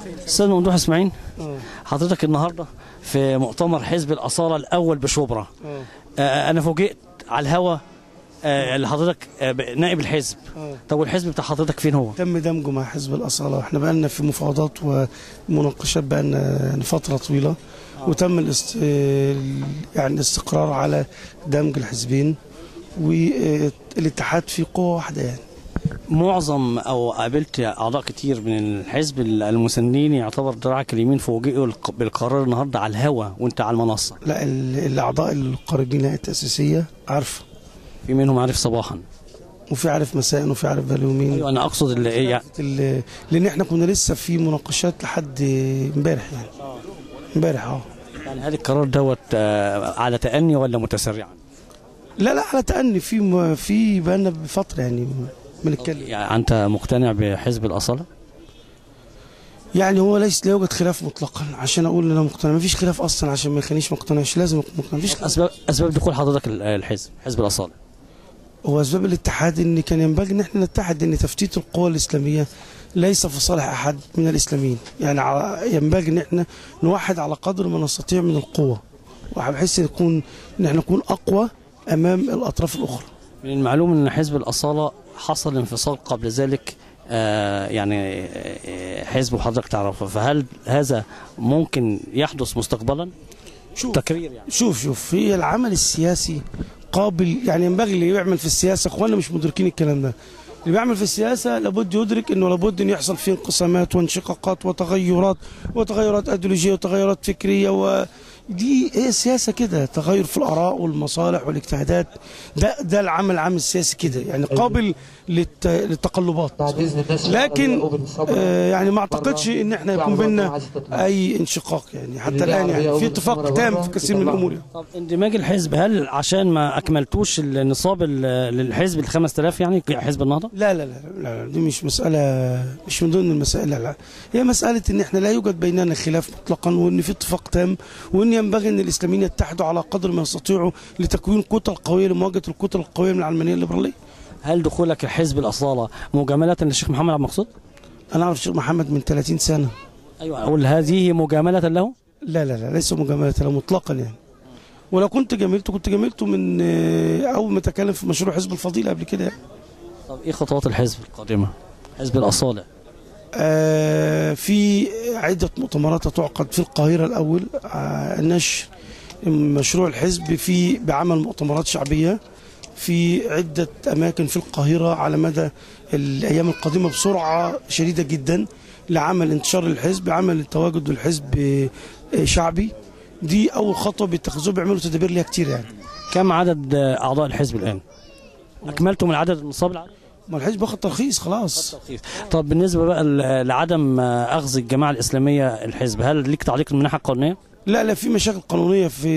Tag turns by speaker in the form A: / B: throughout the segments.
A: استاذ ممدوح اسماعيل
B: اه
A: حضرتك النهارده في مؤتمر حزب الاصاله الاول بشبرا
B: اه
A: آه، انا فوجئت على الهوا آه، اللي حضرتك آه، ب- نائب الحزب
B: اه
A: طب والحزب بتاع حضرتك فين هو؟
B: تم دمجه مع حزب الأصالة واحنا بقالنا في مفاوضات ومناقشات بقالنا يعني فترة طويلة وتم الاست... يعني الاستقرار على دمج الحزبين والاتحاد في قوة واحدة يعني
A: معظم او قابلت اعضاء كتير من الحزب المسنين يعتبر دراعك اليمين فوجئوا الق- بالقرار النهارده على الهوا وانت على المنصه
B: لا ال- الأعضاء القريبين لها التأسيسية عارفة
A: في منهم عارف صباحا
B: وفي عارف مساء وفي عارف باليومين
A: ايوه انا اقصد اللي إيه
B: ال- لأن احنا كنا لسه في مناقشات لحد امبارح يعني امبارح اه
A: يعني هل القرار دوت آه، على تأني ولا متسرعا؟
B: لا لا على تأني في م- في بقالنا بفترة يعني بنتكلم
A: يعني انت مقتنع بحزب الاصاله؟
B: يعني هو ليس لا يوجد خلاف مطلقا عشان اقول ان انا مقتنع مفيش خلاف اصلا عشان ما يخلينيش ما اقتنعش لازم أكون مقتنع مفيش خلاف.
A: اسباب اسباب دخول حضرتك ال- الحزب حزب الاصاله
B: هو اسباب الاتحاد ان كان ينبغي ان احنا نتحد ان تفتيت القوى الاسلاميه ليس في صالح احد من الاسلاميين يعني ع- ينبغي ان احنا نوحد على قدر ما نستطيع من القوه وبحيث يكون ان احنا نكون اقوى امام الاطراف الاخرى
A: من المعلوم ان حزب الاصاله حصل انفصال قبل ذلك آه يعني آه، حزب وحضرتك تعرفه فهل هذا ممكن يحدث مستقبلا؟
B: شوف
A: تكرير يعني
B: شوف شوف هي العمل السياسي قابل يعني ينبغي اللي يعمل في السياسه اخواننا مش مدركين الكلام ده اللي بيعمل في السياسه لابد يدرك انه لابد ان يحصل فيه انقسامات وانشقاقات وتغيرات وتغيرات ايديولوجيه وتغيرات فكريه ودي هي السياسه كده تغير في الاراء والمصالح والاجتهادات ده ده العمل العام السياسي كده يعني قابل للت- للتقلبات
C: بعد اذن الناس
B: لكن
C: بالصبر.
B: آه يعني ما اعتقدش ان احنا يكون بيننا اي انشقاق يعني حتى الان يعني في اتفاق تام في كثير من الامور يعني.
A: طب اندماج الحزب هل عشان ما اكملتوش النصاب ال- للحزب ال 5000 يعني حزب النهضه؟
B: لا لا لا, لا, لا دي مش مسألة مش من ضمن المسائل لا, لا هي مسألة إن إحنا لا يوجد بيننا خلاف مطلقا وإن في اتفاق تام وإن ينبغي إن الإسلاميين يتحدوا على قدر ما يستطيعوا لتكوين كتل قوية لمواجهة الكتل القوية من العلمانية الليبرالية.
A: هل دخولك الحزب الاصاله مجامله للشيخ محمد عبد المقصود؟
B: أنا أعرف الشيخ محمد من 30 سنة.
A: ايوه اقول هذه مجامله له؟
B: لا لا لا ليس مجاملة له مطلقا يعني. ولو كنت جاملته كنت جاملته من آه، أول ما تكلم في مشروع حزب الفضيلة قبل كده يعني.
A: طب ايه خطوات الحزب القادمه؟ حزب الاصاله
B: آه، في عدة مؤتمرات تعقد في القاهرة الأول آه، نشر مشروع الحزب في بعمل مؤتمرات شعبية في عدة أماكن في القاهرة على مدى الأيام القادمة بسرعة شديدة جدا لعمل انتشار الحزب عمل تواجد الحزب آه، شعبي دي أول خطوة بيتخذوها بيعملوا تدابير ليها كتير يعني
A: كم عدد آه، اعضاء الحزب الان؟ اكملتم العدد النصاب العدد؟
B: ما الحزب واخد ترخيص خلاص
A: طب بالنسبه بقى ل- لعدم آه، اخذ الجماعه الاسلاميه الحزب هل ليك تعليق من الناحيه القانونيه؟
B: لا لا في مشاكل قانونيه في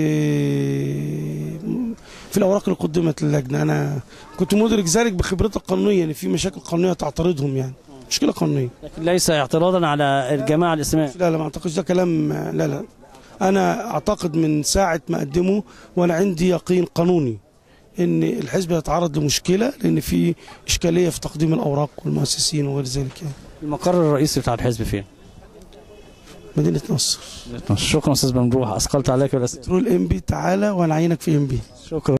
B: في الاوراق اللي قدمت للجنه انا كنت مدرك ذلك بخبرتي القانونيه ان في مشاكل قانونيه تعترضهم يعني مشكله قانونيه
A: لكن ليس اعتراضا على الجماعه الاسلاميه
B: لا لا ما اعتقدش ده كلام لا لا انا اعتقد من ساعه ما قدمه وانا عندي يقين قانوني ان الحزب يتعرض لمشكله لان في اشكاليه في تقديم الاوراق والمؤسسين وغير ذلك يعني
A: المقر الرئيسي بتاع الحزب فين؟
B: مدينه نصر
A: شكرا استاذ ممدوح اثقلت عليك ولا
B: تقول ام بي تعالى وانا عينك في ام بي
A: شكرا